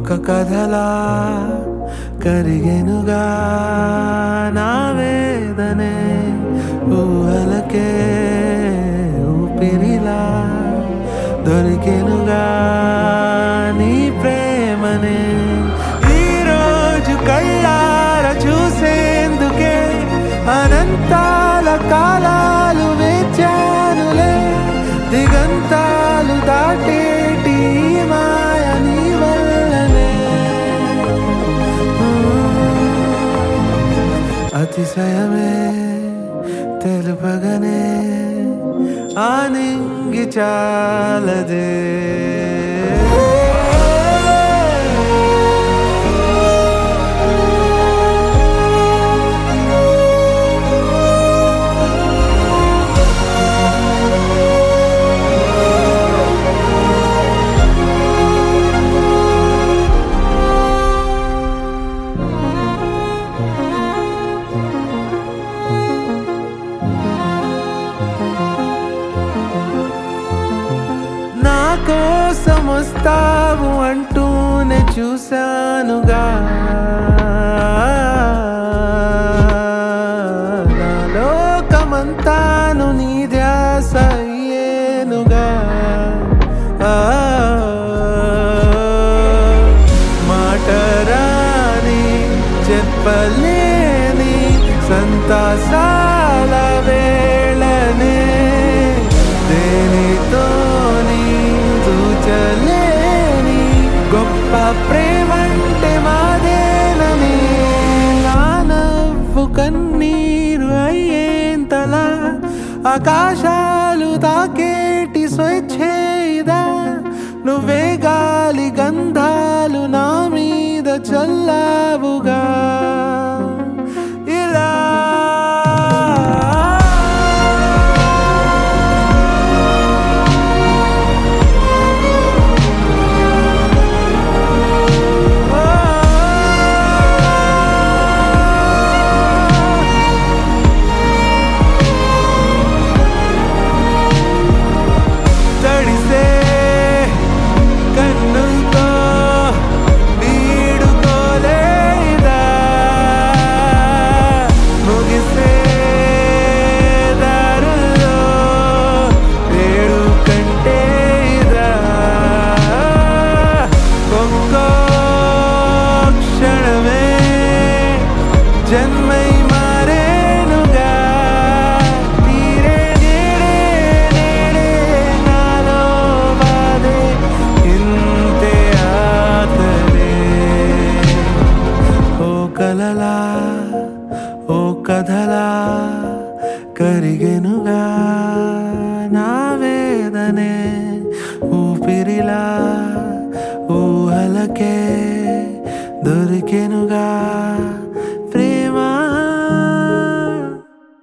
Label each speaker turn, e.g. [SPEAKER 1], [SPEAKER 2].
[SPEAKER 1] ఒక కథలా కరిగెనుగా నా వేదనే ఊహలకే ఊపిరిలా దొరికెనుగా నీ ప్రేమనే ఈ రోజు కళ్ళార చూసేందుకే అనంతాల కాలాలు వేచానులే దిగంతాలు దాటేటి ఈ మాయ నీ వల్లనే అతిశయమే తెలుపగనే ఆనింగి చాలదే నా కోసం వస్తావు అంటూనే చూశానుగా నా లోకమంతాను నీ ధ్యాస అయ్యేనుగా ఆ, మాటరాని చెప్పలేని సంతాసాల వేళనే దేనితోని తూచలేని గొప్ప ప్రేమంటే మాదేనని నా నవ్వు కన్నీరు అయ్యేంతలా ఆకాశాలు తాకేటి స్వచ్ఛేదా నువ్వే గాలి గంధాలు నా మీద చల్లావుగా ఇలా తడిసే కన్నులతో వీడుకోలేదా ముగిసే దారుల్లో వేడు కంటే ఇదా ఒక్కో క్షణమే జన్మై మారేనుగా తీరే నేడే నేడే నాలో బాధే ఇంతే ఆతలే ఓ కలలా ఓ కథలా కరిగెనుగా నా వేదనే ఊపిరిలా ఊహలకే దొరికెనుగా